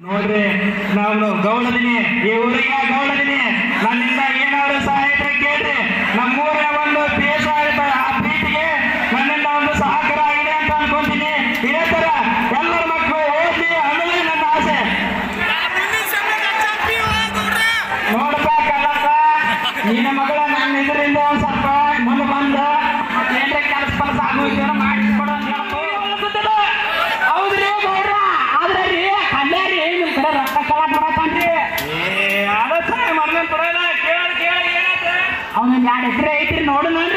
ನೋಡ್ರಿ ನಾನು ಗೌಡದಿನಿ ಈ ಊರಿಗೆ ಗೌಡದಿನಿ ನನ್ನಿಂದ ಏನಾದ್ರು ಸಹಾಯ ಕೇಳ್ರಿ ನಮ್ಮೂರ ಒಂದು ದೇಶ ಆಗುತ್ತೆ ಆ ಪ್ರೀತಿಗೆ ನನ್ನಿಂದ ಒಂದು ಸಹಕಾರ ಆಗಿದೆ ಅಂತ ಅನ್ಕೊಂತೀನಿ ಇದೇ ತರ ಎಲ್ಲರ ಮಕ್ಕಳು ಓದ್ಲಿ ಅನ್ನೋದೇ ನನ್ನ ಆಸೆ ನೋಡಪ್ಪ ಕಲ್ಲಪ್ಪ ನಿನ್ನ ಮಗಳ ನನ್ನ ಇದರಿಂದ ಒಂದ್ ಸ್ವಲ್ಪ ಮುಂದೆ ಬಂದ ಏನ್ರ ಕೆಲಸ ಕೆಲಸ ಆಗೋಯ್ತು ಮಾಡಿಸ್ಕೊಡು ಅಂತ ಹೇಳ್ತು. ಹೌದ್ರಿ ಗೌಡ್ರ ಆದ್ರೆ ರೀ ಕಲ್ಯಾಣ ರೀ ನಿಮ್ ಕಡೆ ರೊಕ್ಕ ಕಳಕ್ ಮಾಡತಾನ್ರಿ ಏ ಅದ ಸಹಾಯ ಮಾಡ್ಲೇನ್ ಪರವಾಗಿಲ್ಲ ಕೇಳ ಕೇಳ ಏನಾಯ್ತು ಅವ್ನ ಎರಡ್ ಎಕರೆ ಐತ್ರಿ ನೋಡು ನಾನು